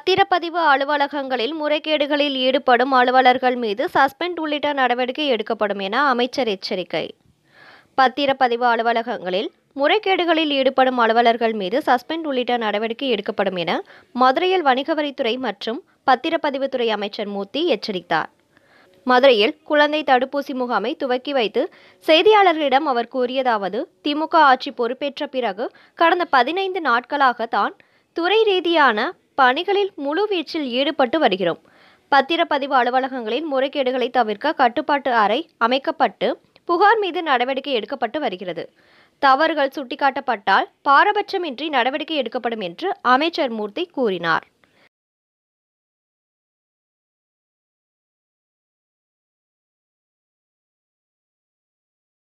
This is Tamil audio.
பத்திரப்பதிவு அலுவலகங்களில் முறைகேடுகளில் ஈடுபடும் அலுவலர்கள் மீது சஸ்பெண்ட் உள்ளிட்ட நடவடிக்கை எடுக்கப்படும் என அமைச்சர் எச்சரிக்கை பத்திரப்பதிவு அலுவலகங்களில் முறைகேடுகளில் ஈடுபடும் அலுவலர்கள் மீது சஸ்பெண்ட் உள்ளிட்ட நடவடிக்கை எடுக்கப்படும் என மதுரையில் வணிக வரித்துறை மற்றும் பத்திரப்பதிவுத்துறை அமைச்சர் மூர்த்தி எச்சரித்தார் மதுரையில் குழந்தை தடுப்பூசி முகாமை துவக்கி வைத்து செய்தியாளர்களிடம் அவர் கூறியதாவது திமுக ஆட்சி பொறுப்பேற்ற பிறகு கடந்த பதினைந்து நாட்களாக தான் துறை ரீதியான பணிகளில் முழுவீச்சில் ஈடுபட்டு வருகிறோம் பத்திரப்பதிவு அலுவலகங்களில் முறைகேடுகளை தவிர்க்க கட்டுப்பாட்டு அறை அமைக்கப்பட்டு புகார் மீது நடவடிக்கை எடுக்கப்பட்டு வருகிறது தவறுகள் சுட்டிக்காட்டப்பட்டால் பாரபட்சமின்றி நடவடிக்கை எடுக்கப்படும் என்று அமைச்சர் மூர்த்தி கூறினார்